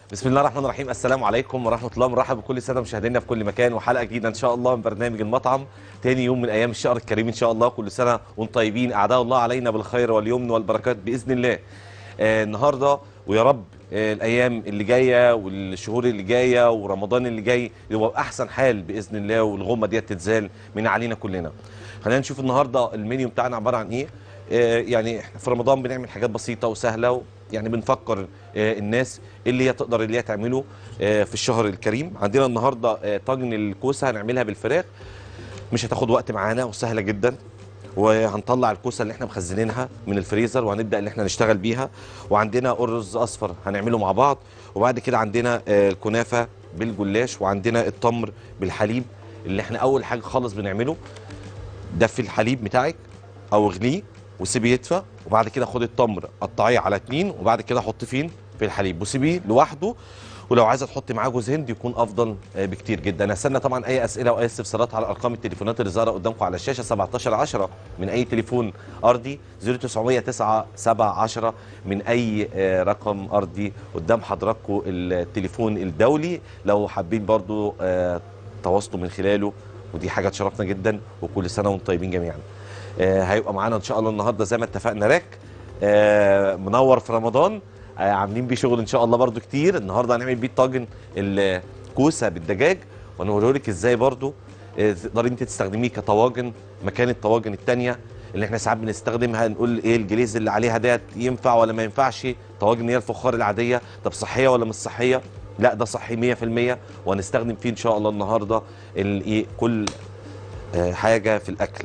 بسم الله الرحمن الرحيم السلام عليكم ورحمه الله مرحبا بكل الساده مشاهدينا في كل مكان وحلقه جديده ان شاء الله من برنامج المطعم تاني يوم من ايام الشهر الكريم ان شاء الله كل سنه وانتم طيبين اعداء الله علينا بالخير واليمن والبركات باذن الله آه النهارده ويا رب آه الايام اللي جايه والشهور اللي جايه ورمضان اللي جاي يبقى باحسن حال باذن الله والغمه ديت تتزال من علينا كلنا خلينا نشوف النهارده المنيو بتاعنا عباره عن ايه آه يعني احنا في رمضان بنعمل حاجات بسيطه وسهله و يعني بنفكر آه الناس اللي هي تقدر اللي هي تعمله آه في الشهر الكريم عندنا النهارده آه طاجن الكوسه هنعملها بالفراخ مش هتاخد وقت معانا وسهله جدا وهنطلع الكوسه اللي احنا مخزنينها من الفريزر وهنبدا اللي احنا نشتغل بيها وعندنا رز اصفر هنعمله مع بعض وبعد كده عندنا آه الكنافه بالجلاش وعندنا التمر بالحليب اللي احنا اول حاجه خالص بنعمله دفي الحليب بتاعك او اغليه وسيبيه يدفى وبعد كده خد التمر قطعيه على اتنين وبعد كده حط فين في الحليب وسيبيه لوحده ولو عايزه تحطي معاه جوز هند يكون افضل آه، بكتير جدا استنى طبعا اي اسئله واي استفسارات على ارقام التليفونات اللي ظاهره قدامكم على الشاشه 17 10 من اي تليفون ارضي 0900 9 7 10 من اي آه، رقم ارضي قدام حضراتكم التليفون الدولي لو حابين برضو آه، تواصلوا من خلاله ودي حاجه تشرفنا جدا وكل سنه وانتم طيبين جميعا آه، هيبقى معانا ان شاء الله النهارده زي ما اتفقنا راك آه، منور في رمضان آه، عاملين بيه شغل ان شاء الله برضو كتير النهارده هنعمل بيه طاجن الكوسه بالدجاج ونوريه لك ازاي برضو آه، تقدري انت تستخدميه كطواجن مكان الطواجن التانية اللي احنا ساعات بنستخدمها نقول ايه الجليز اللي عليها ديت ينفع ولا ما ينفعش طواجن هي الفخار العاديه طب صحيه ولا مش صحيه لا ده صحي 100% وهنستخدم فيه ان شاء الله النهارده ال- ايه كل آه، حاجه في الاكل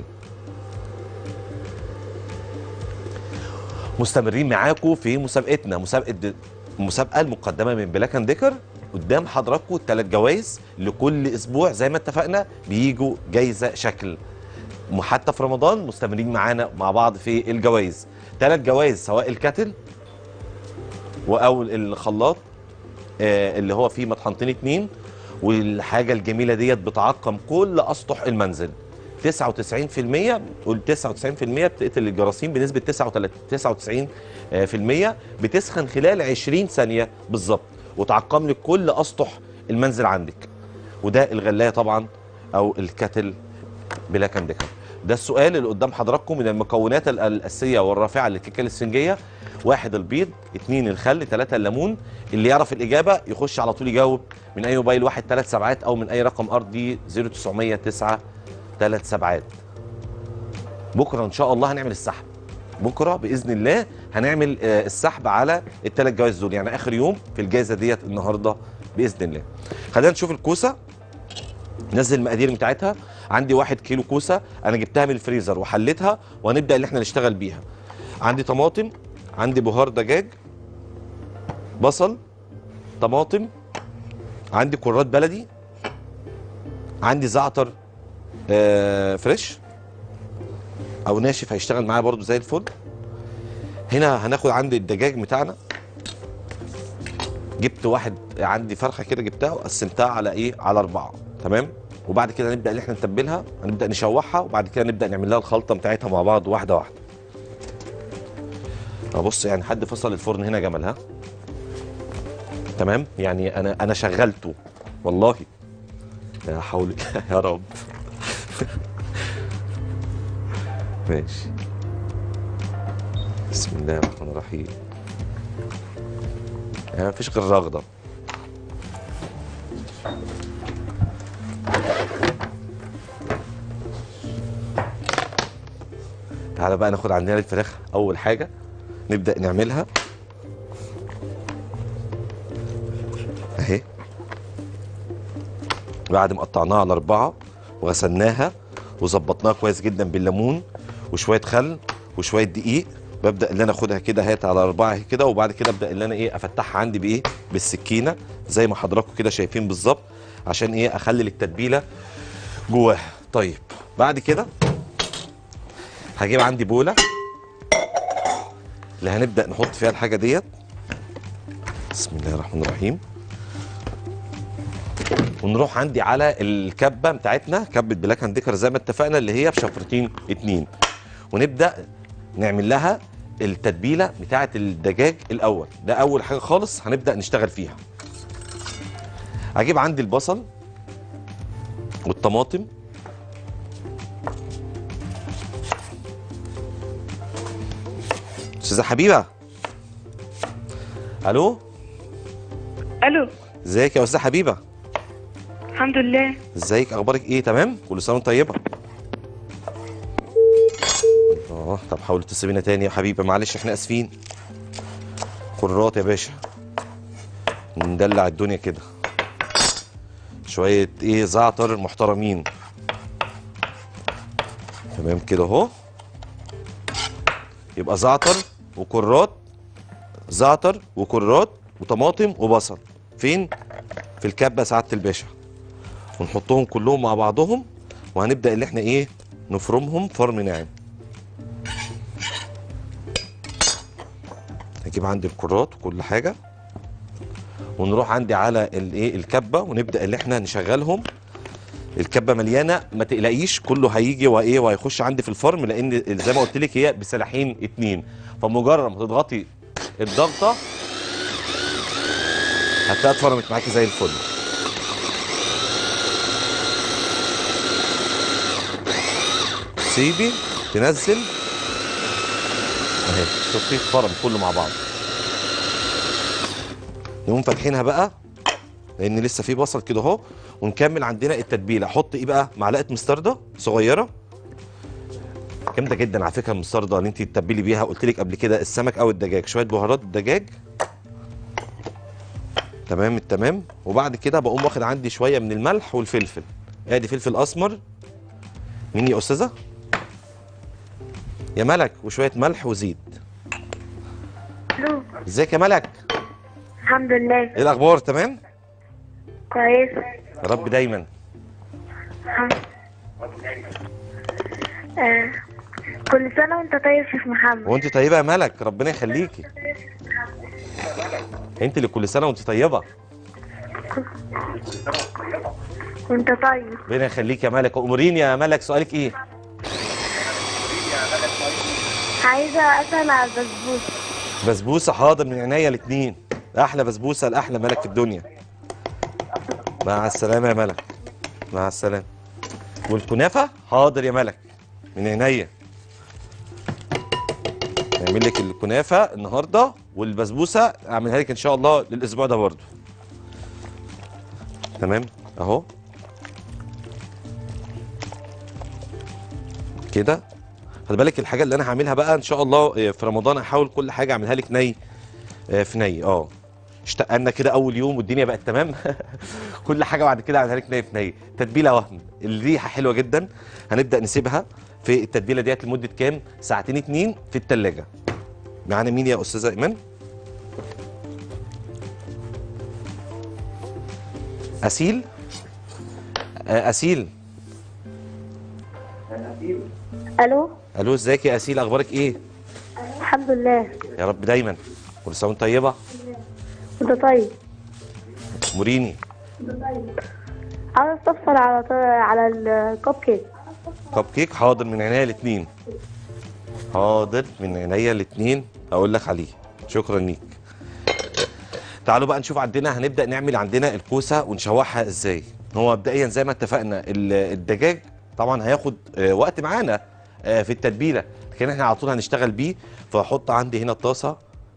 مستمرين معاكم في مسابقتنا مسابقه المسابقه المقدمه من بلاك اند ديكر قدام حضراتكم ثلاث جوائز لكل اسبوع زي ما اتفقنا بيجوا جايزه شكل حتى في رمضان مستمرين معانا مع بعض في الجوائز ثلاث جوائز سواء الكاتل او الخلاط آه، اللي هو فيه مطحنتين اتنين والحاجه الجميله ديت بتعقم كل اسطح المنزل 99% قول 99% بتقتل الجراثيم بنسبه 99 آه، في المية بتسخن خلال 20 ثانيه بالظبط وتعقم لك كل اسطح المنزل عندك وده الغلايه طبعا او الكاتل بلاك اند ديكر ده السؤال اللي قدام حضراتكم من المكونات ال- الاساسيه والرافعه للكيكه الاسفنجيه واحد البيض اثنين الخل ثلاثة الليمون اللي يعرف الاجابه يخش على طول يجاوب من اي موبايل واحد ثلاث سبعات او من اي رقم ارضي 0900 9 ثلاث سبعات بكره ان شاء الله هنعمل السحب بكره باذن الله هنعمل آه، السحب على الثلاث جوائز دول يعني اخر يوم في الجائزه ديت النهارده باذن الله خلينا نشوف الكوسه نزل المقادير بتاعتها عندي واحد كيلو كوسه انا جبتها من الفريزر وحليتها وهنبدا اللي احنا نشتغل بيها عندي طماطم عندي بهار دجاج بصل طماطم عندي كرات بلدي عندي زعتر آه فريش او ناشف هيشتغل معايا برضو زي الفل هنا هناخد عندي الدجاج بتاعنا جبت واحد عندي فرخه كده جبتها وقسمتها على ايه على اربعه تمام وبعد كده نبدا ان احنا نتبلها هنبدا نشوحها وبعد كده نبدا نعمل لها الخلطه بتاعتها مع بعض واحده واحده ابص يعني حد فصل الفرن هنا جمل ها تمام يعني انا انا شغلته والله لا حول يا رب ماشي بسم الله الرحمن الرحيم يعني مفيش غير رغده تعالى بقى ناخد عندنا الفراخ اول حاجه نبدا نعملها اهي بعد ما قطعناها على اربعه وغسلناها وظبطناها كويس جدا بالليمون وشويه خل وشويه دقيق ببدا اللي انا اخدها كده هات على اربعه كده وبعد كده ابدا اللي انا ايه افتحها عندي بايه بالسكينه زي ما حضراتكم كده شايفين بالظبط عشان ايه اخلي التتبيله جواها طيب بعد كده هجيب عندي بوله اللي هنبدا نحط فيها الحاجه ديت بسم الله الرحمن الرحيم ونروح عندي على الكبه بتاعتنا كبه بلاك اند ديكر زي ما اتفقنا اللي هي بشفرتين اتنين ونبدا نعمل لها التتبيله بتاعه الدجاج الاول ده اول حاجه خالص هنبدا نشتغل فيها اجيب عندي البصل والطماطم استاذه حبيبه الو الو ازيك يا استاذه حبيبه الحمد لله ازيك اخبارك ايه تمام كل سنه وانت طيبه اه طب حاولي تسيبينا تاني يا حبيبه معلش احنا اسفين كرات يا باشا ندلع الدنيا كده شويه ايه زعتر محترمين تمام كده اهو يبقى زعتر وكرات زعتر وكرات وطماطم وبصل فين في الكبه سعاده الباشا ونحطهم كلهم مع بعضهم وهنبدا اللي احنا ايه نفرمهم فرم ناعم هجيب عندي الكرات وكل حاجه ونروح عندي على الايه الكبه ونبدا اللي احنا نشغلهم الكبه مليانه ما تقلقيش كله هيجي وايه وهيخش عندي في الفرن لان زي ما قلت لك هي بسلاحين اتنين فمجرد ما تضغطي الضغطه هتلاقيها اتفرمت معاكي زي الفل سيبي تنزل اهي شوفي اتفرم كله مع بعض نقوم فاتحينها بقى لان لسه في بصل كده اهو ونكمل عندنا التتبيله احط ايه بقى معلقه مستردة صغيره جامده جدا على فكره المستردة اللي انت تتبلي بيها قلت لك قبل كده السمك او الدجاج شويه بهارات الدجاج تمام التمام وبعد كده بقوم واخد عندي شويه من الملح والفلفل ادي فلفل اسمر مين يا استاذه يا ملك وشويه ملح وزيت الو ازيك يا ملك الحمد لله ايه الاخبار تمام كويس يا رب دايما الحمد آه. كل سنة وانت طيب شيخ محمد وانت طيبه يا ملك ربنا يخليكي انت اللي كل سنه وانت طيبه وانت طيب ربنا يخليك يا ملك اموريني يا ملك سؤالك ايه عايزة اسأل على البسبوسة بسبوسه حاضر من عينيا الاثنين احلى بسبوسه لاحلى ملك في الدنيا مع السلامه يا ملك مع السلامه والكنافه حاضر يا ملك من عينيا نعمل لك الكنافه النهارده والبسبوسه اعملها لك ان شاء الله للاسبوع ده برضو تمام اهو كده خد بالك الحاجه اللي انا هعملها بقى ان شاء الله آه، في رمضان هحاول كل حاجه اعملها لك ني آه، في ني اه اشتقنا كده اول يوم والدنيا بقت تمام كل حاجه بعد كده اعملها لك ني في ني تتبيله وهم الريحه حلوه جدا هنبدا نسيبها في التتبيله ديت لمده كام ساعتين اتنين في التلاجة معانا مين يا استاذه ايمان اسيل آه، اسيل الو الو ازيك يا اسيل اخبارك ايه الحمد لله يا رب دايما كل سنه وانت طيبه وانت طيب مريني عاوز استفسر على ط- على الكب كيك كب كيك حاضر من عينيا الاثنين حاضر من عينيا الاثنين هقول لك عليه شكرا ليك تعالوا بقى نشوف عندنا هنبدا نعمل عندنا الكوسه ونشوحها ازاي هو مبدئيا زي ما اتفقنا ال- الدجاج طبعا هياخد آه، وقت معانا آه، في التتبيله لكن احنا على طول هنشتغل بيه فاحط عندي هنا الطاسه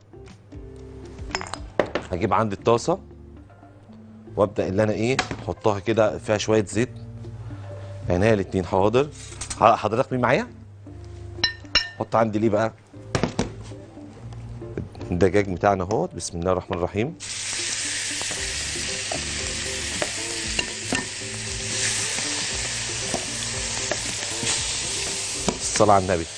هجيب عندي الطاسه وابدا اللي انا ايه احطها كده فيها شويه زيت عينيا الاتنين حاضر ح- حضرتك مين معايا؟ حط عندي ليه بقى؟ الدجاج بتاعنا اهو بسم الله الرحمن الرحيم الصلاة على النبي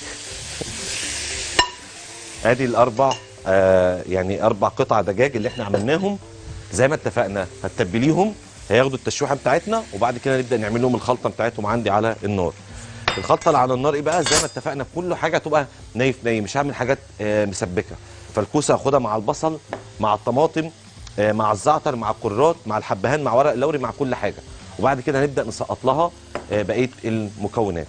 ادي الاربع آه يعني اربع قطع دجاج اللي احنا عملناهم زي ما اتفقنا هتتبليهم هياخدوا التشويحه بتاعتنا وبعد كده نبدا نعمل لهم الخلطه بتاعتهم عندي على النار الخلطه اللي على النار ايه بقى زي ما اتفقنا كل حاجه تبقى ني في ني مش هعمل حاجات آه مسبكه فالكوسه هاخدها مع البصل مع الطماطم آه مع الزعتر مع الكرات مع الحبهان مع ورق اللوري مع كل حاجه وبعد كده نبدا نسقط لها آه بقيه المكونات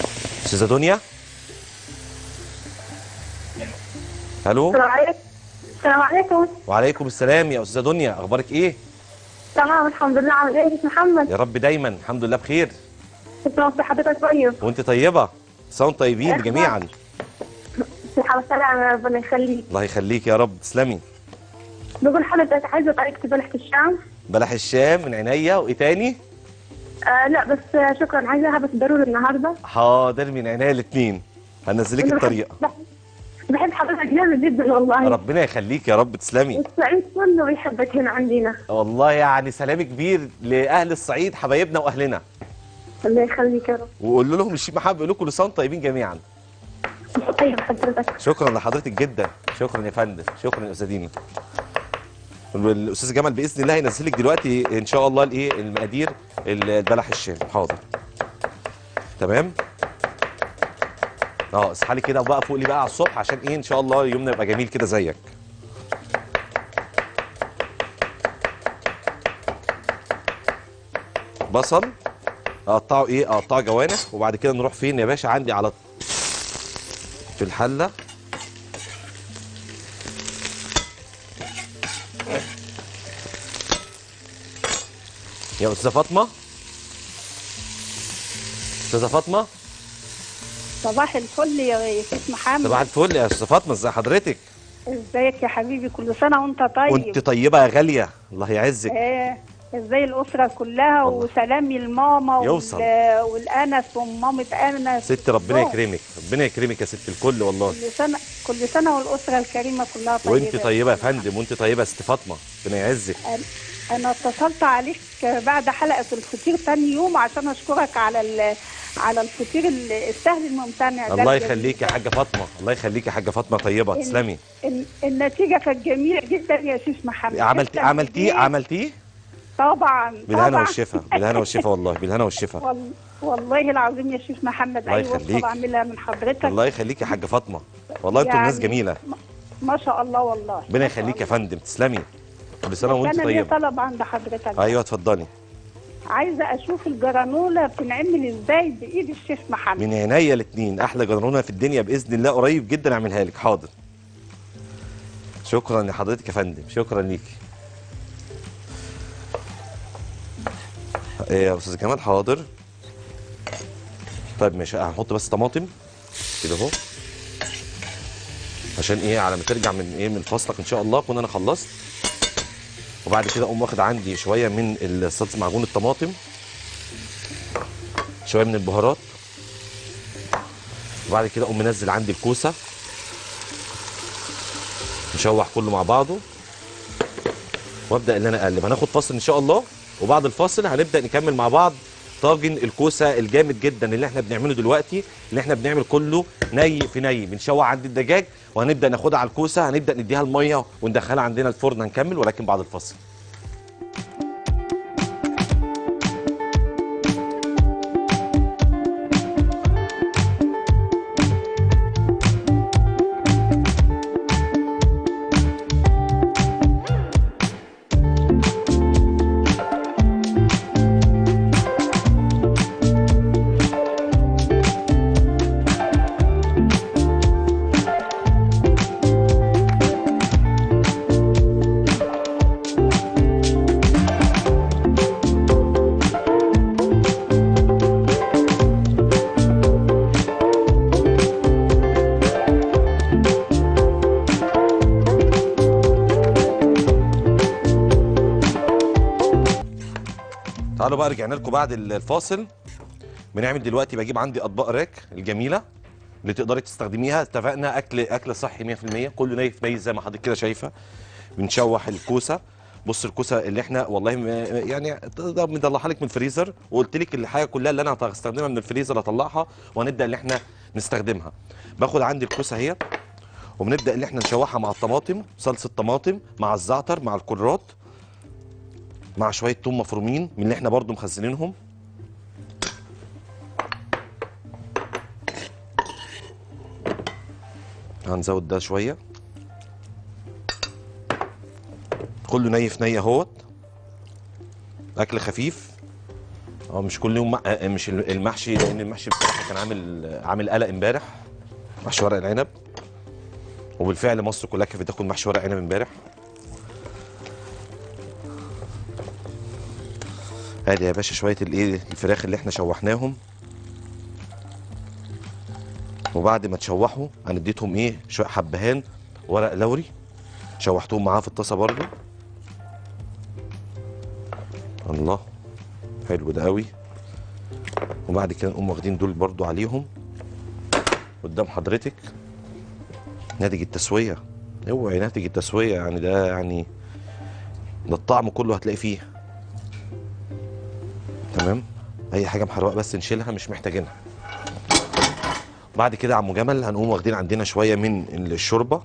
استاذه دنيا الو السلام عليكم السلام عليكم وعليكم السلام يا استاذه دنيا اخبارك ايه تمام الحمد لله عامل ايه يا محمد يا رب دايما الحمد لله بخير شكرا في حضرتك طيب وانت طيبه ساوند طيبين إخوة. جميعا صحة وسلامة ربنا يخليك الله يخليك يا رب تسلمي بقول حضرتك عايزة طريقة بلحة الشام بلح الشام من عينيا وايه تاني آه لا بس آه، شكرا عايزاها بس ضروري النهارده حاضر من عينيا الاثنين هنزلك أنا الطريقه بحب- بحب حضرتك جامد جدا والله ربنا يخليك يا رب تسلمي والصعيد كله بيحبك هنا عندنا والله يعني سلام كبير لاهل الصعيد حبايبنا واهلنا الله يخليك يا رب وقول لهم الشيخ محمد بيقول لكم كل سنه وانتم طيبين جميعا طيب حضرتك شكرا لحضرتك جدا شكرا يا فندم شكرا يا استاذ دينا الاستاذ جمال باذن الله هينزل لك دلوقتي ان شاء الله الايه المقادير البلح الشام حاضر تمام اه اصحى لي كده وبقى فوق لي بقى على الصبح عشان ايه ان شاء الله يومنا يبقى جميل كده زيك بصل اقطعه ايه اقطعه جوانح وبعد كده نروح فين يا باشا عندي على في الحله يا استاذه فاطمه استاذه فاطمه صباح الفل يا شيخ محمد صباح الفل يا استاذه فاطمه ازي حضرتك ازيك يا حبيبي كل سنه وانت طيب وانت طيبه يا غاليه الله يعزك آه ازاي الاسره كلها والله. وسلامي لماما يوصل. وال- والانس ومامه انس ست ربنا أوه. يكرمك ربنا يكرمك يا ست الكل والله كل سنه كل سنه والاسره الكريمه كلها طيبه وانت طيبه يا فندم وانت طيبه يا ست فاطمه ربنا يعزك أنا- انا اتصلت عليك بعد حلقه الفطير تاني يوم عشان اشكرك على ال- على الفطير ال- السهل الممتنع ده الله الجميل. يخليك يا حاجه فاطمه الله يخليك يا حاجه فاطمه طيبه ال- تسلمي ال- النتيجه كانت جميله جدا يا شيخ محمد عملتي أنت عملتيه البيت- عملتيه طبعا بالهنا طبعا. والشفا بالهنا والشفا والله بالهنا والشفا وال- والله العظيم يا شيخ محمد الله اي وصفه يخليك. بعملها من حضرتك الله يخليك يا حاجه فاطمه والله انتم يعني ناس جميله ما شاء الله والله ربنا يخليك يا فندم تسلمي كل سنه وانت انا ليا طيبه طلب عند حضرتك ايوه اتفضلي عايزه اشوف الجرانوله بتنعمل ازاي بايد الشيخ محمد من عينيا الاثنين احلى جرنونه في الدنيا باذن الله قريب جدا اعملها لك حاضر شكرا لحضرتك يا فندم شكرا ليكي ايه يا استاذ جمال حاضر طيب ماشي هنحط بس طماطم كده اهو عشان ايه على ما ترجع من ايه من فصلك ان شاء الله اكون انا خلصت وبعد كده اقوم واخد عندي شويه من الصلصه معجون الطماطم شويه من البهارات وبعد كده اقوم منزل عندي الكوسه نشوح كله مع بعضه وابدا ان انا اقلب هناخد فاصل ان شاء الله وبعد الفاصل هنبدا نكمل مع بعض طاجن الكوسه الجامد جدا اللي احنا بنعمله دلوقتي اللي احنا بنعمل كله ني في ني بنشوح عند الدجاج وهنبدا ناخدها على الكوسه هنبدا نديها الميه وندخلها عندنا الفرن هنكمل ولكن بعد الفاصل تعالوا بقى رجعنا لكم بعد الفاصل بنعمل دلوقتي بجيب عندي اطباق راك الجميله اللي تقدري تستخدميها اتفقنا اكل اكل صحي 100% كله ني في ني زي ما حضرتك كده شايفه بنشوح الكوسه بص الكوسه اللي احنا والله م- يعني ده مطلعها لك من الفريزر وقلت لك الحاجه كلها اللي انا هستخدمها من الفريزر اطلعها وهنبدا ان احنا نستخدمها باخد عندي الكوسه اهي وبنبدا ان احنا نشوحها مع الطماطم صلصه طماطم مع الزعتر مع الكرات مع شويه توم مفرومين من اللي احنا برضو مخزنينهم هنزود ده شويه كله ني في ني اهوت اكل خفيف اه مش كل يوم مع... آه، مش المحشي لان المحشي بصراحه كان عامل عامل قلق امبارح محشي ورق العنب وبالفعل مصر كلها كانت بتاكل محشي ورق عنب امبارح ادي يا باشا شويه الايه الفراخ اللي احنا شوحناهم وبعد ما تشوحوا انا اديتهم ايه شويه حبهان ورق لوري شوحتهم معاه في الطاسه برضو الله حلو ده قوي وبعد كده نقوم واخدين دول برضو عليهم قدام حضرتك ناتج التسويه اوعي ناتج التسويه يعني ده يعني ده الطعم كله هتلاقي فيه تمام اي حاجه محروقه بس نشيلها مش محتاجينها بعد كده يا عم جمل هنقوم واخدين عندنا شويه من الشوربه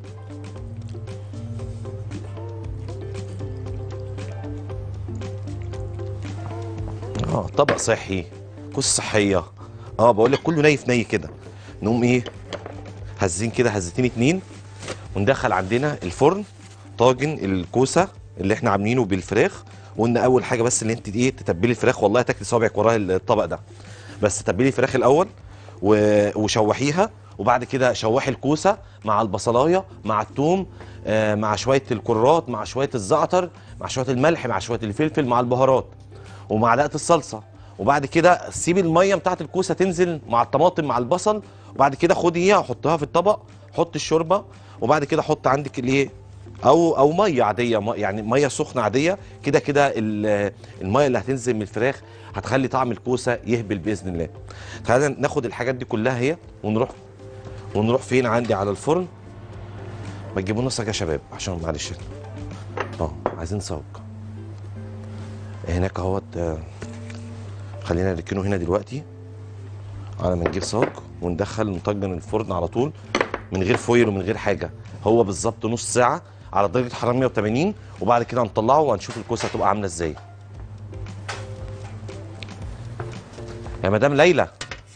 اه طبق صحي كوس صحيه اه بقول لك كله ني في ني كده نقوم ايه هزين كده هزتين اتنين وندخل عندنا الفرن طاجن الكوسه اللي احنا عاملينه بالفراخ وقلنا اول حاجه بس اللي انت ايه تتبلي الفراخ والله تاكلي صابعك وراها الطبق ده بس تتبلي الفراخ الاول و- وشوحيها وبعد كده شوحي الكوسه مع البصلايه مع الثوم آه مع شويه الكرات مع شويه الزعتر مع شويه الملح مع شويه الفلفل مع البهارات ومعلقه الصلصه وبعد كده سيبي الميه بتاعت الكوسه تنزل مع الطماطم مع البصل وبعد كده خديها حطها في الطبق حط الشوربه وبعد كده حط عندك الايه او او ميه عاديه م- يعني ميه سخنه عاديه كده كده ال- الميه اللي هتنزل من الفراخ هتخلي طعم الكوسه يهبل باذن الله خلينا ناخد الحاجات دي كلها هي ونروح ونروح فين عندي على الفرن ما تجيبوا لنا صاج يا شباب عشان معلش اه عايزين صاج هناك اهوت آه، خلينا نركنه هنا دلوقتي على ما نجيب صاج وندخل نطجن الفرن على طول من غير فويل ومن غير حاجه هو بالظبط نص ساعه على درجه حراره 180 وبعد كده هنطلعه وهنشوف الكوسه هتبقى عامله ازاي يا مدام ليلى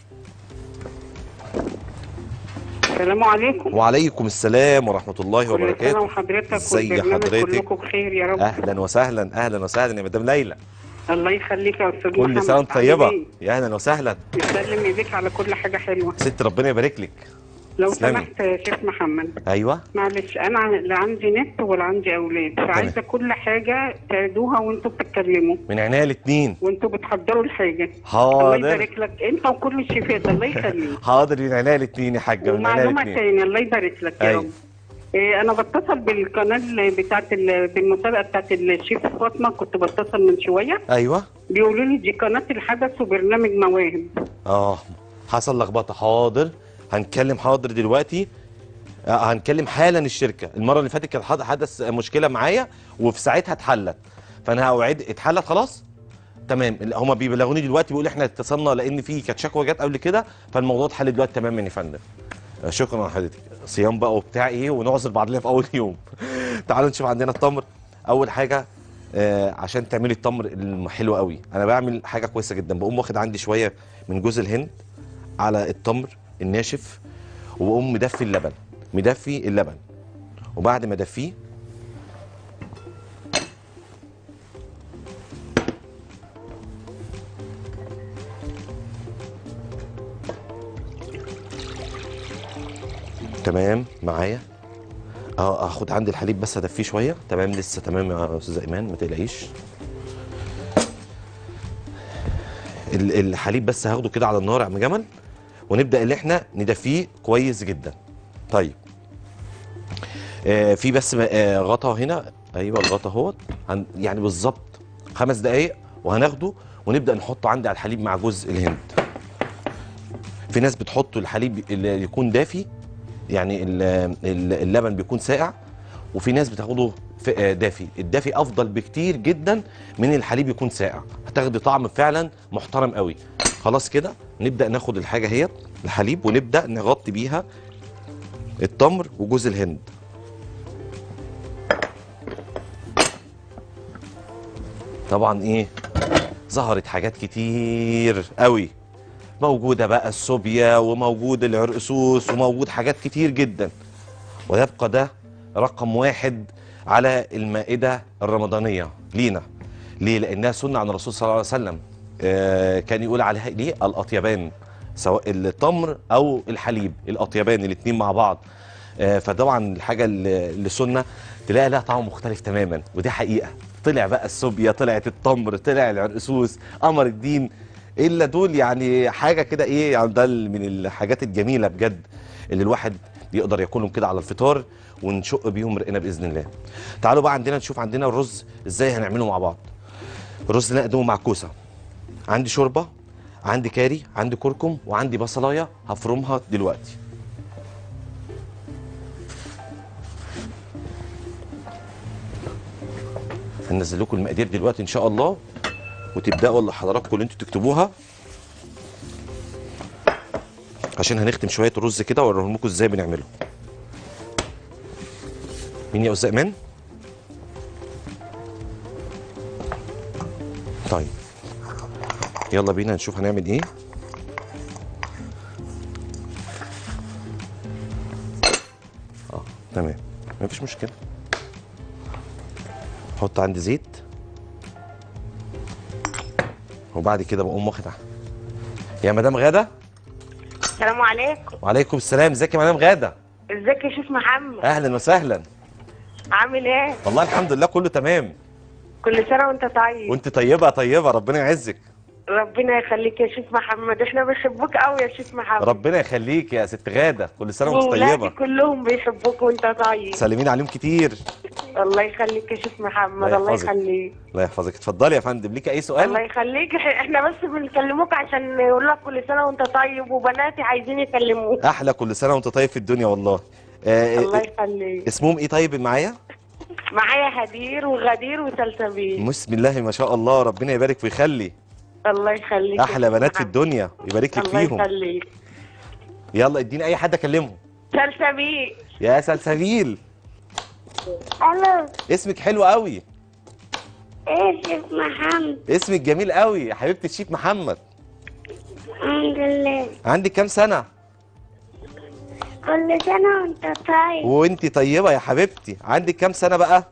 السلام عليكم وعليكم السلام ورحمه الله كل سنة وبركاته وحضرتك ازي والبرنامج حضرتك؟ كلكم بخير يا رب اهلا وسهلا اهلا وسهلا يا مدام ليلى الله يخليك يا استاذ محمد كل سنه وانت عامل طيبه إيه؟ يا اهلا وسهلا يسلم ايديك على كل حاجه حلوه ست ربنا يبارك لك لو تسلمي. سمحت يا شيخ محمد ايوه معلش انا ع- لا عندي نت ولا عندي اولاد فعايزه كل حاجه تعيدوها وانتوا بتتكلموا من عينيا الاثنين وانتوا بتحضروا الحاجه الله حاضر يبارك لك انت وكل الشيفات الله يخليك حاضر من عينيا الاثنين يا حاجه من عينيا ومعلومه الاثنين تاني الله يبارك لك يا أيوة. رب إيه انا بتصل بالقناه اللي بتاعت ال- بالمسابقه بتاعت الشيف فاطمه كنت بتصل من شويه ايوه بيقولوا لي دي قناه الحدث وبرنامج مواهب اه حصل لخبطه حاضر هنتكلم حاضر دلوقتي آه هنتكلم حالا الشركه المره اللي فاتت كان حد- حدث مشكله معايا وفي ساعتها اتحلت فانا هوعد اتحلت خلاص تمام هم بيبلغوني دلوقتي بيقولوا احنا اتصلنا لان في كانت شكوى جت قبل كده فالموضوع اتحل دلوقتي تماما يا فندم آه، شكرا لحضرتك صيام بقى وبتاع ايه ونعذر بعضنا في اول يوم تعالوا نشوف عندنا التمر اول حاجه آه عشان تعملي التمر الحلو قوي انا بعمل حاجه كويسه جدا بقوم واخد عندي شويه من جوز الهند على التمر الناشف وبقوم مدفي اللبن مدفي اللبن وبعد ما ادفيه تمام معايا اه اخد عندي الحليب بس ادفيه شويه تمام لسه تمام يا استاذه ايمان ما تقلقيش ال- الحليب بس هاخده كده على النار يا عم جمل ونبدا اللي احنا ندفيه كويس جدا طيب آه في بس آه غطا هنا ايوه الغطا اهوت هن- يعني بالظبط خمس دقايق وهناخده ونبدا نحطه عندي على الحليب مع جزء الهند في ناس بتحط الحليب اللي يكون دافي يعني ال- ال- اللبن بيكون ساقع وفي ناس بتاخده ف- آه، دافي الدافي افضل بكتير جدا من الحليب يكون ساقع هتاخدي طعم فعلا محترم قوي خلاص كده نبدا ناخد الحاجه هي الحليب ونبدا نغطي بيها التمر وجوز الهند طبعا ايه ظهرت حاجات كتير قوي موجوده بقى الصوبيا وموجود العرقسوس وموجود حاجات كتير جدا ويبقى ده رقم واحد على المائده الرمضانيه لينا ليه لانها سنه عن الرسول صلى الله عليه وسلم آه كان يقول عليها ليه الاطيبان سواء التمر او الحليب الاطيبان الاثنين مع بعض آه، فطبعا الحاجه اللي اللي سنه تلاقي لها طعم مختلف تماما ودي حقيقه طلع بقى السوبيا طلعت التمر طلع العرقسوس قمر الدين الا دول يعني حاجه كده ايه يعني ده من الحاجات الجميله بجد اللي الواحد يقدر ياكلهم كده على الفطار ونشق بيهم رقنا باذن الله تعالوا بقى عندنا نشوف عندنا الرز ازاي هنعمله مع بعض الرز اللي نقدمه مع كوسه عندي شوربه عندي كاري عندي كركم وعندي بصلايه هفرمها دلوقتي هنزل لكم المقادير دلوقتي ان شاء الله وتبداوا اللي حضراتكم اللي انتوا تكتبوها عشان هنختم شويه رز كده واوريهم لكم ازاي بنعمله مين يا استاذ ايمان طيب يلا بينا نشوف هنعمل ايه اه تمام مفيش مشكله احط عندي زيت وبعد كده بقوم واخد ع- يا مدام غاده السلام عليكم وعليكم السلام ازيك يا مدام غاده ازيك يا شيخ محمد اهلا وسهلا عامل ايه والله الحمد لله كله تمام كل سنه وانت طيب وانت طيبه طيبه ربنا يعزك ربنا يخليك يا شيخ محمد احنا بنحبوك قوي يا شيخ محمد ربنا يخليك يا ست غاده كل سنه وانت وولادي طيبه كلهم بيحبوك وانت طيب سلمين عليهم كتير الله يخليك يا شيخ محمد الله الله يحفظك. يخليك الله يحفظك اتفضلي يا فندم ليك اي الله سؤال يخليك إح- احنا بس بنكلموك عشان نقول لك كل سنه وانت طيب وبناتي عايزين يكلموك احلى كل سنه وانت طيب في الدنيا والله آه الله آه، يخليك اسمهم ايه طيب معايا معايا هدير وغدير وسلسبيل بسم الله ما شاء الله ربنا يبارك ويخلي الله يخليك يا احلى شيخ بنات في محمد. الدنيا يبارك لك الله فيهم يخليك يلا اديني اي حد اكلمهم سلسبيل يا سلسبيل الو اسمك حلو قوي ايه شيخ محمد اسمك جميل قوي يا حبيبتي الشيف محمد الحمد لله عندك كام سنه كل سنة وانت طيب وانت طيبه يا حبيبتي عندك كام سنه بقى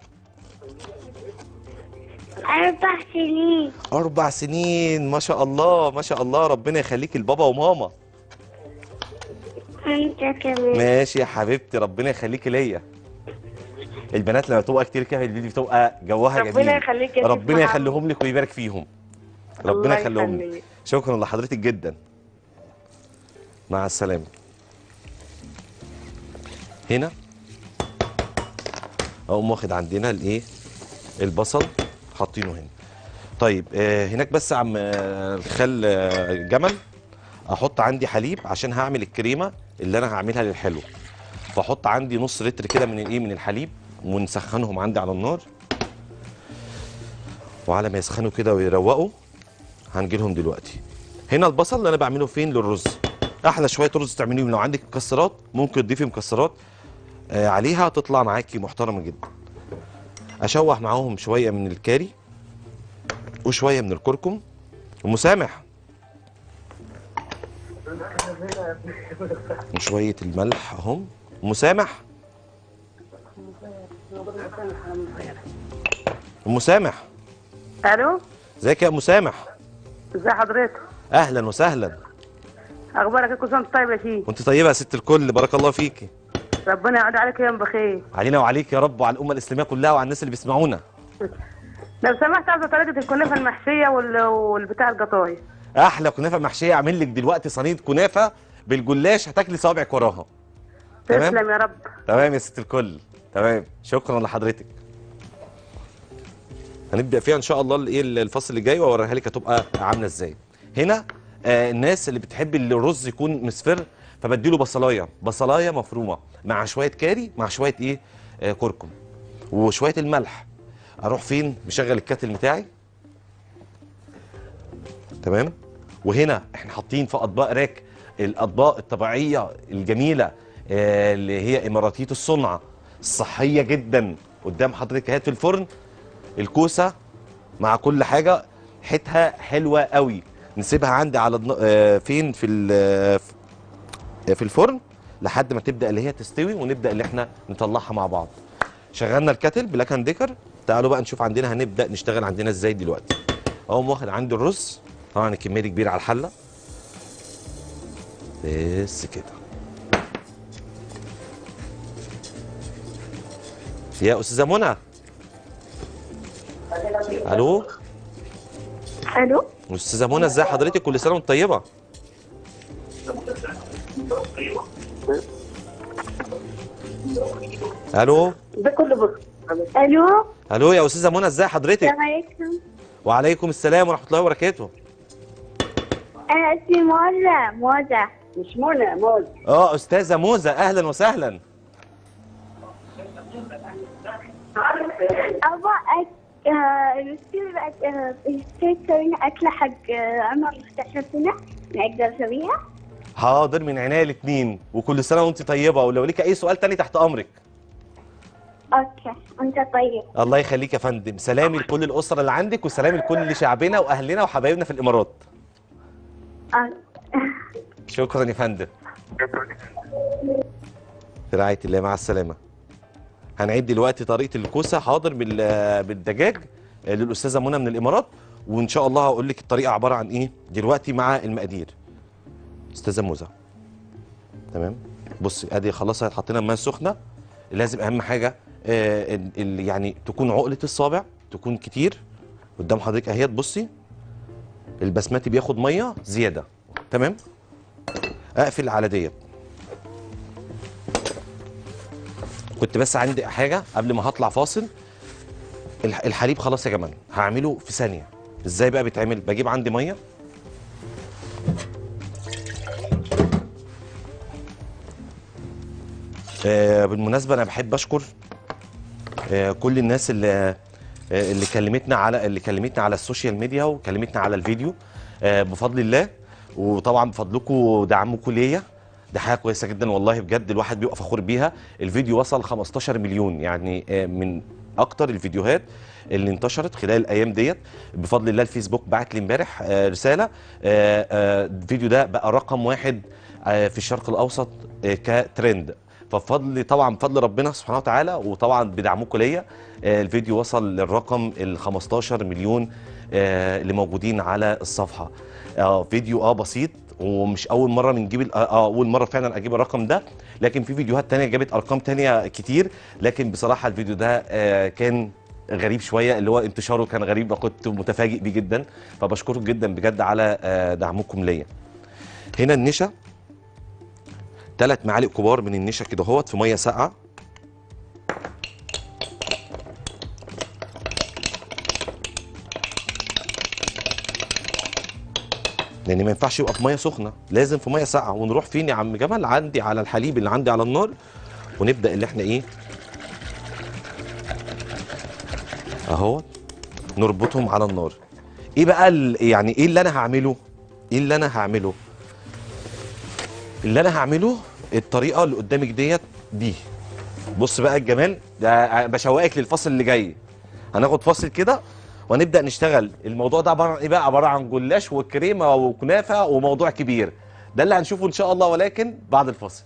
أربع سنين اربع سنين ما شاء الله ما شاء الله ربنا يخليك البابا وماما وانت كمان ماشي يا حبيبتي ربنا يخليك ليا البنات لما تبقى كتير كده دي بتبقى جوها جميل ربنا يخليك يا شيخ ربنا محمد. يخليهم لك ويبارك فيهم ربنا الله يخليهم لك يخليك. شكرا لحضرتك جدا مع السلامه هنا اقوم واخد عندنا الايه البصل حاطينه هنا طيب آه هناك بس عم آه، الخل آه، جمل احط عندي حليب عشان هعمل الكريمه اللي انا هعملها للحلو فاحط عندي نص لتر كده من الايه من الحليب ونسخنهم عندي على النار وعلى ما يسخنوا كده ويروقوا هنجي لهم دلوقتي هنا البصل اللي انا بعمله فين للرز احلى شويه رز تعمليهم لو عندك مكسرات ممكن تضيفي مكسرات آه عليها تطلع معاكي محترمه جدا اشوح معاهم شويه من الكاري وشويه من الكركم ومسامح وشويه الملح اهم مسامح مسامح الو ازيك يا مسامح ازي حضرتك اهلا وسهلا اخبارك ايه كل سنه وأنت طيب يا شيخ وانت طيبه يا ست الكل بارك الله فيكي ربنا يعود عليك يوم بخير علينا وعليك يا رب وعلى الامه الاسلاميه كلها وعلى الناس اللي بيسمعونا لو سمحت عايزه طريقه الكنافه المحشيه وال... والبتاع القطايف احلى كنافه محشيه اعمل لك دلوقتي صينيه كنافه بالجلاش هتاكلي صابعك وراها تمام. تسلم يا رب تمام يا ست الكل تمام شكرا لحضرتك هنبدا فيها ان شاء الله الايه الفصل اللي جاي واوريها لك هتبقى عامله ازاي هنا آه الناس اللي بتحب اللي الرز يكون مصفر فبديله بصلايه بصلايه مفرومه مع شويه كاري مع شويه ايه آه كركم وشويه الملح اروح فين مشغل الكاتل بتاعي تمام وهنا احنا حاطين في اطباق راك الاطباق الطبيعيه الجميله آه، اللي هي اماراتيه الصنع الصحيه جدا قدام حضرتك اهي في الفرن الكوسه مع كل حاجه حيتها حلوه قوي نسيبها عندي على الن- آه، فين في ال- في الفرن لحد ما تبدا اللي هي تستوي ونبدا اللي احنا نطلعها مع بعض شغلنا الكاتل بلاك اند ديكر تعالوا بقى نشوف عندنا هنبدا نشتغل عندنا ازاي دلوقتي اقوم واخد عندي الرز طبعا الكميه دي كبيره على الحله بس كده يا استاذه منى الو الو استاذه منى ازي حضرتك كل سنه وانت طيبه الو ده كله بص الو الو يا استاذه منى ازي حضرتك السلام عليكم وعليكم السلام ورحمه الله وبركاته انا اسمي موزة موزة مش منى موز اه استاذه موزه اهلا وسهلا ابغى أك... آه، بتصير بعد آه، بتصير تسوينا أكلة حق آه، عمر اكتشفنا نقدر نسويها حاضر من عينيا الاثنين وكل سنه وانت طيبه ولو ليك اي سؤال تاني تحت امرك اوكي انت طيب الله يخليك يا فندم سلامي لكل الاسره اللي عندك وسلامي لكل شعبنا واهلنا وحبايبنا في الامارات آه. شكرا يا فندم في رعايه الله مع السلامه هنعيد دلوقتي طريقه الكوسه حاضر بال- بالدجاج للاستاذه منى من الامارات وان شاء الله هقول لك الطريقه عباره عن ايه دلوقتي مع المقادير استاذه موزه تمام بصي ادي خلاص حطينا الميه السخنه لازم اهم حاجه آه ال- ال- يعني تكون عقله الصابع تكون كتير قدام حضرتك اهيت بصي البسمتي بياخد ميه زياده تمام اقفل على ديت كنت بس عندي حاجه قبل ما هطلع فاصل الح- الحليب خلاص يا جماعه هعمله في ثانيه ازاي بقى بيتعمل بجيب عندي ميه آه بالمناسبه انا بحب اشكر آه كل الناس اللي آه اللي كلمتنا على اللي كلمتنا على السوشيال ميديا وكلمتنا على الفيديو آه بفضل الله وطبعا بفضلكم دعمكم ليا ده حاجه كويسه جدا والله بجد الواحد بيبقى فخور بيها الفيديو وصل 15 مليون يعني آه، من اكتر الفيديوهات اللي انتشرت خلال الايام ديت بفضل الله الفيسبوك بعت لي امبارح آه، رساله آه، آه، الفيديو ده بقى رقم واحد آه، في الشرق الاوسط آه، كترند فبفضل طبعا بفضل ربنا سبحانه وتعالى وطبعا بدعمكم ليا آه، الفيديو وصل للرقم ال 15 مليون آه، اللي موجودين على الصفحه اه فيديو اه بسيط ومش اول مره بنجيب ال- اه اول مره فعلا اجيب الرقم ده لكن في فيديوهات تانية جابت ارقام تانية كتير لكن بصراحه الفيديو ده آه كان غريب شويه اللي هو انتشاره كان غريب كنت متفاجئ بيه جدا فبشكركم جدا بجد على آه دعمكم ليا هنا النشا ثلاث معالق كبار من النشا كده اهوت في ميه ساقعه لان ما ينفعش يبقى في ميه سخنه لازم في ميه ساقعه ونروح فين يا عم جمال عندي على الحليب اللي عندي على النار ونبدا اللي احنا ايه اهو نربطهم على النار ايه بقى ال- يعني ايه اللي انا هعمله ايه اللي انا هعمله اللي انا هعمله الطريقه اللي قدامك ديت دي بص بقى الجمال ده بشوقك للفصل اللي جاي هناخد فاصل كده ونبدا نشتغل الموضوع ده عباره عن ايه بقى عباره عن جلاش وكريمه وكنافه وموضوع كبير ده اللي هنشوفه ان شاء الله ولكن بعد الفاصل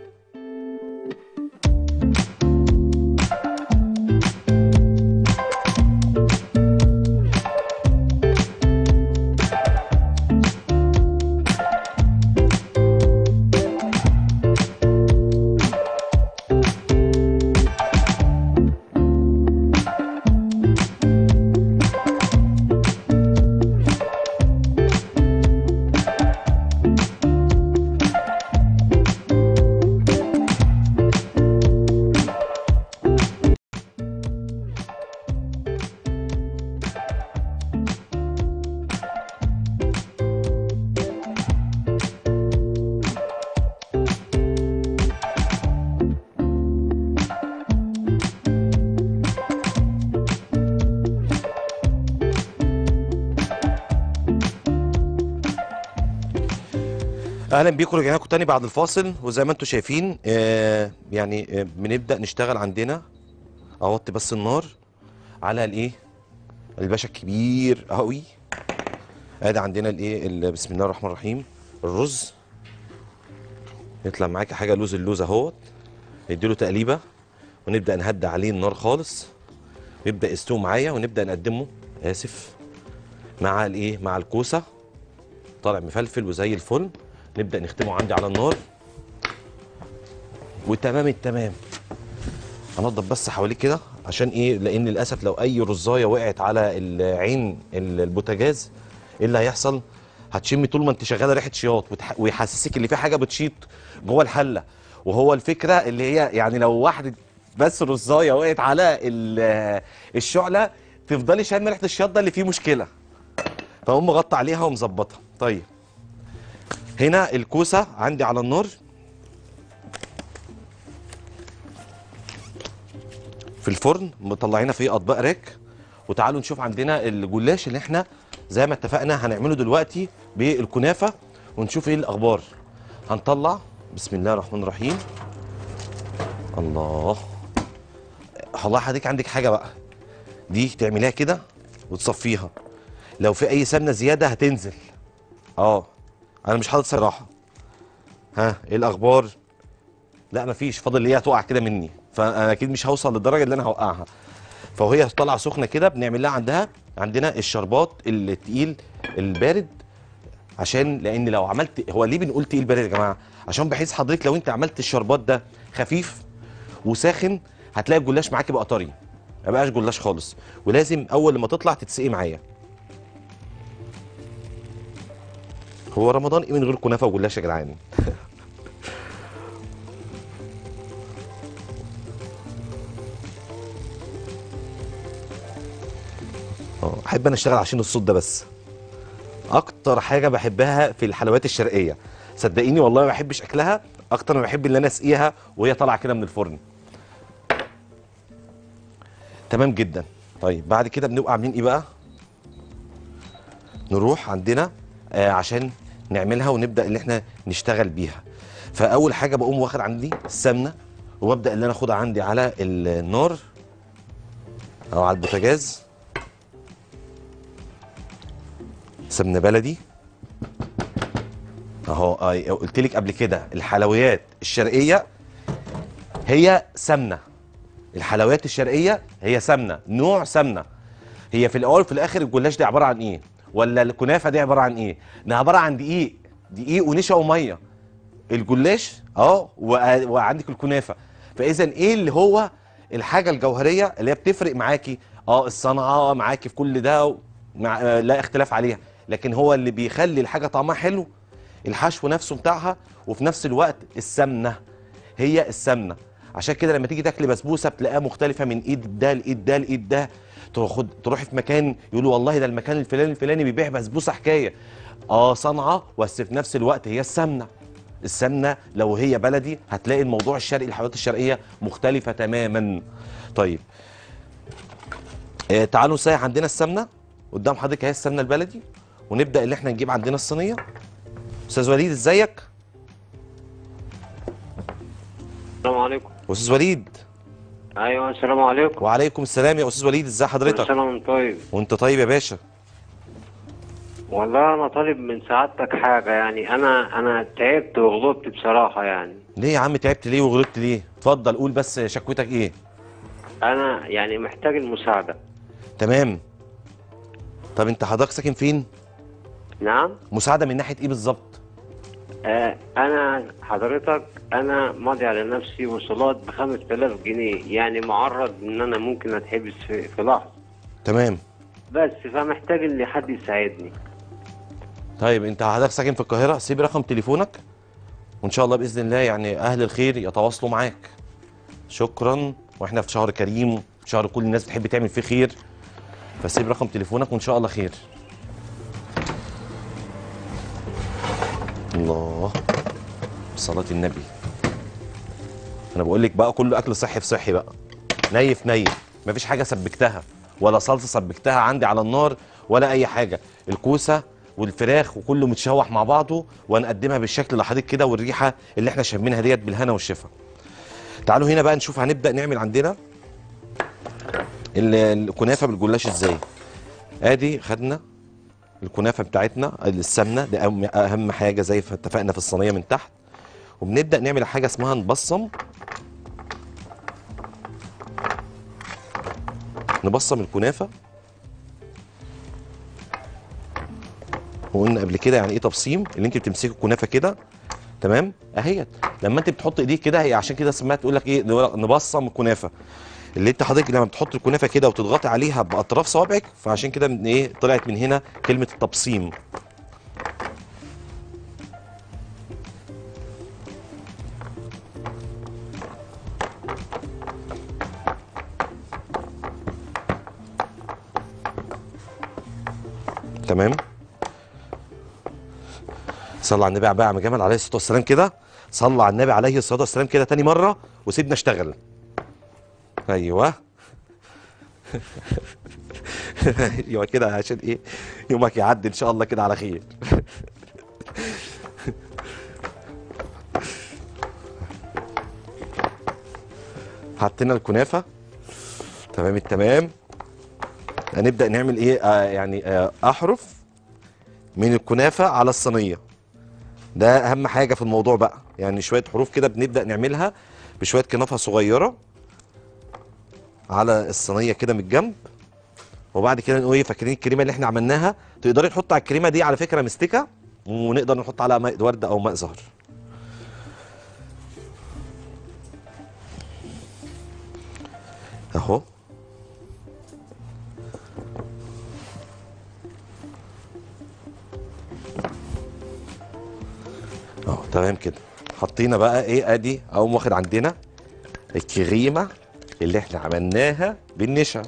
اهلا بيكم رجعنا لكم تاني بعد الفاصل وزي ما انتم شايفين آه يعني آه بنبدا نشتغل عندنا اوطي بس النار على الايه الباشا الكبير قوي ادي عندنا الايه ال- بسم الله الرحمن الرحيم الرز يطلع معاكي حاجه لوز اللوز اهوت نديله تقليبه ونبدا نهدى عليه النار خالص يبدا يستوي معايا ونبدا نقدمه اسف مع الايه مع الكوسه طالع مفلفل وزي الفل نبدا نختمه عندي على النار وتمام التمام هنضف بس حواليه كده عشان ايه لان للاسف لو اي رزايه وقعت على العين البوتاجاز ايه اللي هيحصل هتشمي طول ما انت شغاله ريحه شياط وتح- ويحسسك ان في حاجه بتشيط جوه الحله وهو الفكره اللي هي يعني لو واحده بس رزايه وقعت على ال- الشعله تفضلي شامه ريحه الشياط ده اللي فيه مشكله فاقوم مغطى عليها ومظبطها طيب هنا الكوسه عندي على النار في الفرن مطلعينها في اطباق راك وتعالوا نشوف عندنا الجلاش اللي احنا زي ما اتفقنا هنعمله دلوقتي بالكنافه ونشوف ايه الاخبار هنطلع بسم الله الرحمن الرحيم الله والله حضرتك عندك حاجه بقى دي تعمليها كده وتصفيها لو في اي سمنه زياده هتنزل اه انا مش حاطط صراحه ها ايه الاخبار لا مفيش فاضل اللي هي تقع كده مني فانا اكيد مش هوصل للدرجه اللي انا هوقعها فوهي طالعه سخنه كده بنعمل لها عندها عندنا الشربات التقيل البارد عشان لان لو عملت هو ليه بنقول تقيل بارد يا جماعه عشان بحيث حضرتك لو انت عملت الشربات ده خفيف وساخن هتلاقي الجلاش معاكي بقى طري ما بقاش جلاش خالص ولازم اول ما تطلع تتسقي معايا هو رمضان ايه من غير كنافه وجلاش يا جدعان اه احب انا اشتغل عشان الصوت ده بس اكتر حاجه بحبها في الحلويات الشرقيه صدقيني والله ما بحبش اكلها اكتر ما بحب ان انا اسقيها وهي طالعه كده من الفرن تمام جدا طيب بعد كده بنبقى عاملين ايه بقى نروح عندنا آه عشان نعملها ونبدا ان احنا نشتغل بيها فاول حاجه بقوم واخد عندي السمنه وابدا ان انا اخدها عندي على النار او على البوتاجاز سمنه بلدي اهو آه، قلت لك قبل كده الحلويات الشرقيه هي سمنه الحلويات الشرقيه هي سمنه نوع سمنه هي في الاول وفي الاخر الجلاش دي عباره عن ايه ولا الكنافه دي عباره عن ايه ده عباره عن دقيق دقيق ونشا وميه الجلاش اه وع- وعندك الكنافه فاذا ايه اللي هو الحاجه الجوهريه اللي هي بتفرق معاكي اه الصنعه معاكي في كل ده مع آه، لا اختلاف عليها لكن هو اللي بيخلي الحاجه طعمها حلو الحشو نفسه بتاعها وفي نفس الوقت السمنه هي السمنه عشان كده لما تيجي تاكلي بسبوسه بتلاقيها مختلفه من ايد ده لايد ده لايد ده تاخد تروحي في مكان يقولوا والله ده المكان الفلاني الفلاني بيبيع بسبوسه حكايه اه صنعه بس في نفس الوقت هي السمنه السمنه لو هي بلدي هتلاقي الموضوع الشرقي الحلويات الشرقيه مختلفه تماما طيب آه تعالوا نسيح عندنا السمنه قدام حضرتك اهي السمنه البلدي ونبدا اللي احنا نجيب عندنا الصينيه استاذ وليد ازيك السلام عليكم استاذ وليد ايوه السلام عليكم وعليكم السلام يا استاذ وليد ازي كل حضرتك سنه وانت طيب وانت طيب يا باشا والله انا طالب من سعادتك حاجه يعني انا انا تعبت وغضبت بصراحه يعني ليه يا عم تعبت ليه وغلطت ليه اتفضل قول بس شكوتك ايه انا يعني محتاج المساعده تمام طب انت حضرتك ساكن فين نعم مساعده من ناحيه ايه بالظبط آه انا حضرتك انا ماضي على نفسي وصولات ب 5000 جنيه يعني معرض ان انا ممكن اتحبس في, في لحظه تمام بس فمحتاج ان حد يساعدني طيب انت حضرتك ساكن في القاهره سيب رقم تليفونك وان شاء الله باذن الله يعني اهل الخير يتواصلوا معاك شكرا واحنا في شهر كريم شهر كل الناس بتحب تعمل فيه خير فسيب رقم تليفونك وان شاء الله خير الله صلاة النبي انا بقول لك بقى كله اكل صحي في صحي بقى نيف نيف مفيش حاجه سبكتها ولا صلصه سبكتها عندي على النار ولا اي حاجه الكوسه والفراخ وكله متشوح مع بعضه وهنقدمها بالشكل اللي حضرتك كده والريحه اللي احنا شامينها ديت بالهنا والشفا تعالوا هنا بقى نشوف هنبدا نعمل عندنا ال- الكنافه بالجلاش ازاي ادي خدنا الكنافه بتاعتنا السمنه ده أهم- اهم حاجه زي ما اتفقنا في الصينيه من تحت وبنبدا نعمل حاجه اسمها نبصم نبصم الكنافه وقلنا قبل كده يعني ايه تبصيم اللي انت بتمسكي الكنافه كده تمام اهيت لما انت بتحط ايديك كده هي عشان كده سمعت تقول لك ايه نبصم الكنافه اللي انت حضرتك لما بتحط الكنافه كده وتضغطي عليها باطراف صوابعك فعشان كده من ايه طلعت من هنا كلمه التبصيم تمام صلى على النبي بقى يا عم جمال عليه الصلاه والسلام كده صلى على النبي عليه الصلاه والسلام كده تاني مره وسيبنا اشتغل ايوه ايوه كده عشان ايه يومك يعدي ان شاء الله كده على خير حطينا الكنافه تمام التمام هنبدا نعمل ايه آه يعني آه احرف من الكنافه على الصينيه ده اهم حاجه في الموضوع بقى يعني شويه حروف كده بنبدا نعملها بشويه كنافه صغيره على الصينيه كده من الجنب وبعد كده نقول ايه فاكرين الكريمه اللي احنا عملناها تقدري تحط على الكريمه دي على فكره مستكه ونقدر نحط عليها ماء ورد او ماء زهر اهو اهو تمام كده حطينا بقى ايه ادي اقوم واخد عندنا الكريمه اللي احنا عملناها بالنشا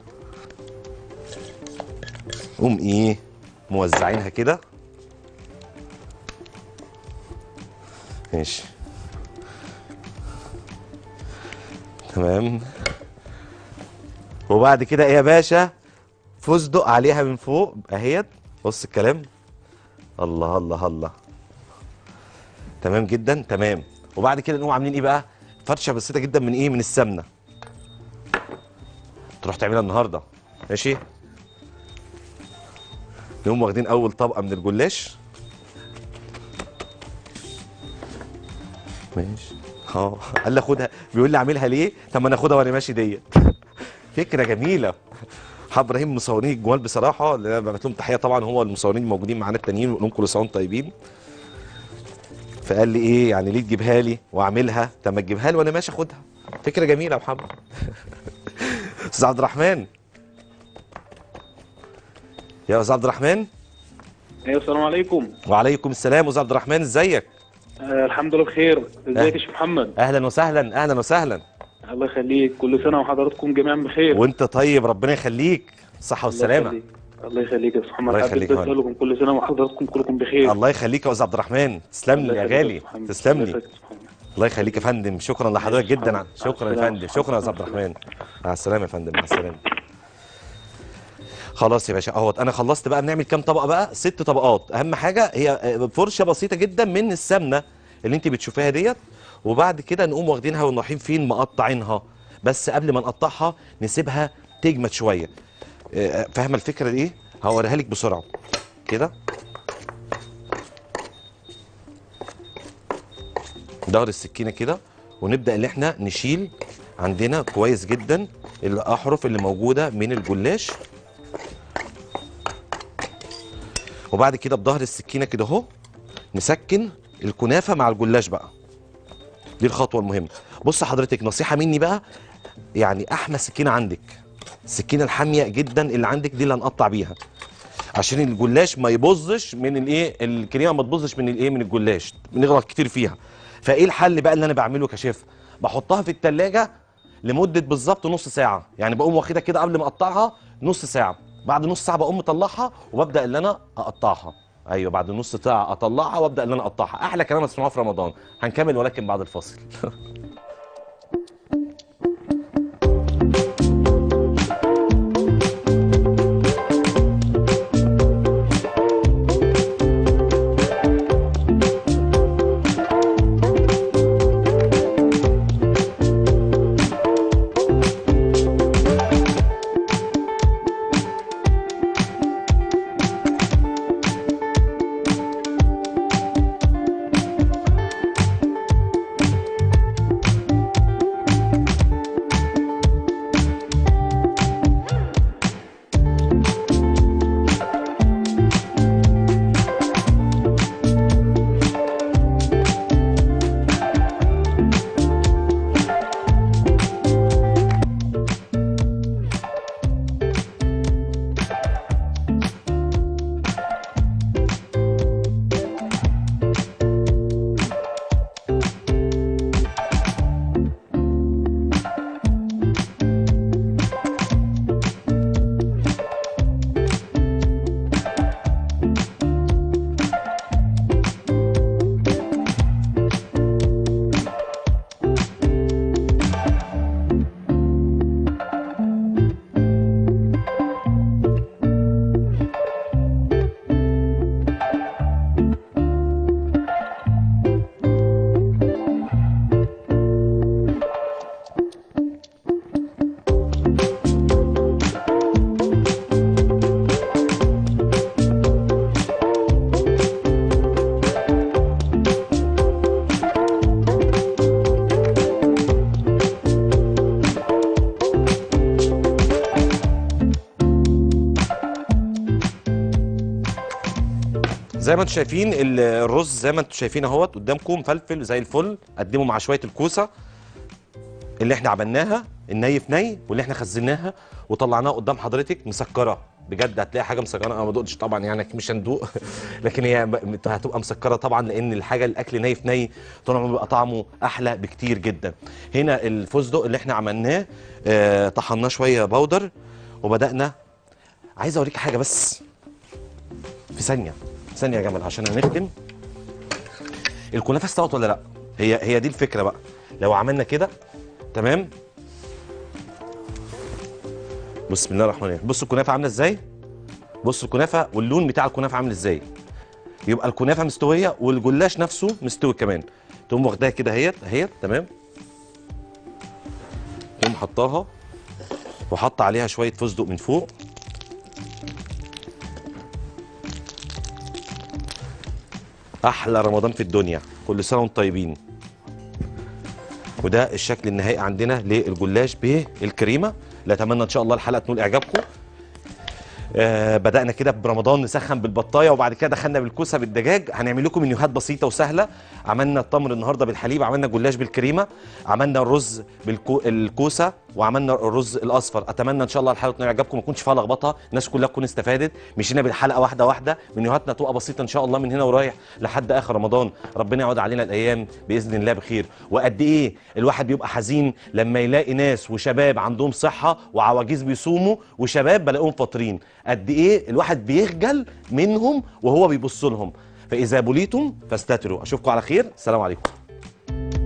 قوم ايه موزعينها كده ماشي تمام وبعد كده ايه يا باشا فستق عليها من فوق اهيت بص الكلام الله الله الله تمام جدا تمام وبعد كده نقوم عاملين ايه بقى فرشه بسيطه جدا من ايه من السمنه تروح تعملها النهارده ماشي نقوم واخدين اول طبقه من الجلاش ماشي اه قال لي خدها بيقول لي اعملها ليه طب ما انا اخدها وانا ماشي ديت فكره جميله حب ابراهيم المصورين الجمال بصراحه اللي انا ببعت لهم تحيه طبعا هو المصورين الموجودين معانا التانيين ونقول لهم كل سنه وانتم طيبين فقال لي ايه يعني ليه تجيبها لي واعملها طب ما تجيبها لي وانا ماشي اخدها فكره جميله يا محمد استاذ عبد الرحمن يا استاذ عبد الرحمن ايوه السلام عليكم وعليكم السلام استاذ عبد الرحمن ازيك آه الحمد لله بخير ازيك يا شيخ محمد اهلا وسهلا اهلا وسهلا الله يخليك كل سنه وحضراتكم جميعا بخير وانت طيب ربنا يخليك الصحه الله والسلامه يخليك. الله يخليك يا استاذ محمد الله حابب يخليك يا بس ولد. لكم كل سنه وحضراتكم كلكم بخير الله يخليك يا استاذ عبد الرحمن تسلم لي الله يا يخليك غالي أستاذ محمد. تسلم الله لي يخليك يا أستاذ محمد. الله يخليك يا فندم شكرا لحضرتك ماشي، جدا محمد. شكرا يا مع فندم السلامة. شكرا يا استاذ عبد الرحمن مع السلامه يا فندم مع السلامه خلاص يا باشا اهوت انا خلصت بقى بنعمل كام طبقه بقى ست طبقات اهم حاجه هي فرشه بسيطه جدا من السمنه اللي انت بتشوفيها ديت وبعد كده نقوم واخدينها ونروحين فين مقطعينها بس قبل ما نقطعها نسيبها تجمد شويه آه، فاهمه الفكره دي ايه هوريها لك بسرعه كده ظهر السكينه كده ونبدا ان احنا نشيل عندنا كويس جدا الاحرف اللي موجوده من الجلاش وبعد كده بظهر السكينه كده اهو نسكن الكنافه مع الجلاش بقى دي الخطوه المهمه بص حضرتك نصيحه مني بقى يعني احمى سكينه عندك السكينه الحاميه جدا اللي عندك دي اللي هنقطع بيها عشان الجلاش ما يبظش من الايه الكريمه ما تبظش من الايه من الجلاش بنغلط كتير فيها فايه الحل بقى اللي انا بعمله كشيف بحطها في التلاجة لمده بالظبط نص ساعه يعني بقوم واخدها كده قبل ما اقطعها نص ساعه بعد نص ساعه بقوم مطلعها وببدا ان انا اقطعها ايوه بعد نص ساعه اطلعها وابدا ان انا اقطعها احلى كلام هتسمعوه في رمضان هنكمل ولكن بعد الفاصل زي ما انتم شايفين ال- الرز زي ما انتم شايفين اهوت قدامكم فلفل زي الفل قدموا مع شويه الكوسه اللي احنا عملناها الني في ني واللي احنا خزناها وطلعناها قدام حضرتك مسكره بجد هتلاقي حاجه مسكره انا ما دقتش طبعا يعني أكيد مش هندوق لكن هي م- هتبقى مسكره طبعا لان الحاجه الاكل ني في ني طول عمره بيبقى طعمه احلى بكتير جدا هنا الفستق اللي احنا عملناه اه طحناه شويه بودر وبدانا عايز اوريك حاجه بس في ثانيه ثانيه يا جمال عشان هنختم الكنافه استوت ولا لا هي هي دي الفكره بقى لو عملنا كده تمام بسم الله الرحمن الرحيم بصوا الكنافه عامله ازاي بصوا الكنافه واللون بتاع الكنافه عامل ازاي يبقى الكنافه مستويه والجلاش نفسه مستوي كمان تقوم واخداها كده اهيت اهيت تمام تقوم حطاها وحط عليها شويه فستق من فوق احلى رمضان في الدنيا كل سنه وانتم طيبين وده الشكل النهائي عندنا للجلاش بالكريمه لا اتمنى ان شاء الله الحلقه تنول اعجابكم آه بدانا كده برمضان نسخن بالبطايه وبعد كده دخلنا بالكوسه بالدجاج هنعمل لكم منيوهات بسيطه وسهله عملنا التمر النهارده بالحليب عملنا جلاش بالكريمه عملنا الرز بالكوسه وعملنا الرز الاصفر اتمنى ان شاء الله الحلقه تنول اعجابكم ما تكونش فيها لخبطه الناس كلها تكون استفادت مشينا بالحلقه واحده واحده منيوهاتنا تبقى بسيطه ان شاء الله من هنا ورايح لحد اخر رمضان ربنا يعود علينا الايام باذن الله بخير وقد ايه الواحد بيبقى حزين لما يلاقي ناس وشباب عندهم صحه وعواجيز بيصوموا وشباب بلاقيهم فاطرين قد ايه الواحد بيخجل منهم وهو بيبص لهم فاذا بليتم فاستتروا اشوفكم على خير السلام عليكم